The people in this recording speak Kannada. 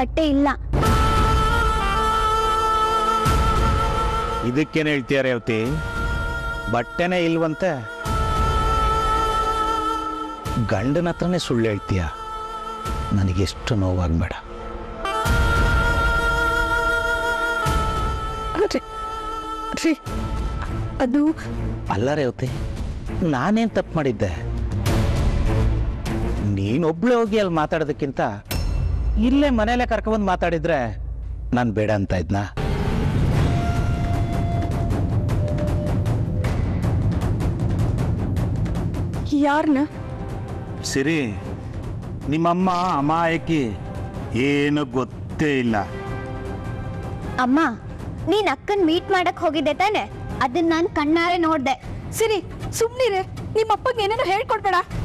ಬಟ್ಟೆ ಇಲ್ಲ ಇದಕ್ಕೇನು ಹೇಳ್ತೀಯ ರೇವತಿ ಬಟ್ಟೆನೇ ಇಲ್ವಂತೆ ಗಂಡನ ಹತ್ರನೇ ಸುಳ್ಳು ಹೇಳ್ತೀಯ ನನಗೆಷ್ಟು ನೋವಾಗಬೇಡ ರೀ ರೀ ಅದು ಅಲ್ಲ ರೇವತಿ ನಾನೇನು ತಪ್ಪು ಮಾಡಿದ್ದೆ ನೀನೊಬ್ಳೆ ಹೋಗಿ ಅಲ್ಲಿ ಮಾತಾಡೋದಕ್ಕಿಂತ ಇಲ್ಲೇ ಮನೇಲೆ ಕರ್ಕೊಂಬಂದು ಮಾತಾಡಿದ್ರೆ ನಾನು ಬೇಡ ಅಂತ ಇದ್ನಾ ಯಾರನ್ನ ಸಿರಿ ನಿಮ್ಮಮ್ಮ ಅಮಾಯಕಿ ಏನು ಗೊತ್ತೇ ಇಲ್ಲ ಅಮ್ಮ ನೀನ್ ಅಕ್ಕನ್ ಮೀಟ್ ಮಾಡಕ್ ಹೋಗಿದ್ದೆ ತಾನೆ ಅದನ್ನ ನಾನ್ ಕಣ್ಣಾರೆ ನೋಡ್ದೆ ಸಿರಿ ಸುಮ್ನಿರೆ ನಿಮ್ಮ ಅಪ್ಪಗೆ ಏನೇನೋ ಹೇಳ್ಕೊಡ್ಬೇಡ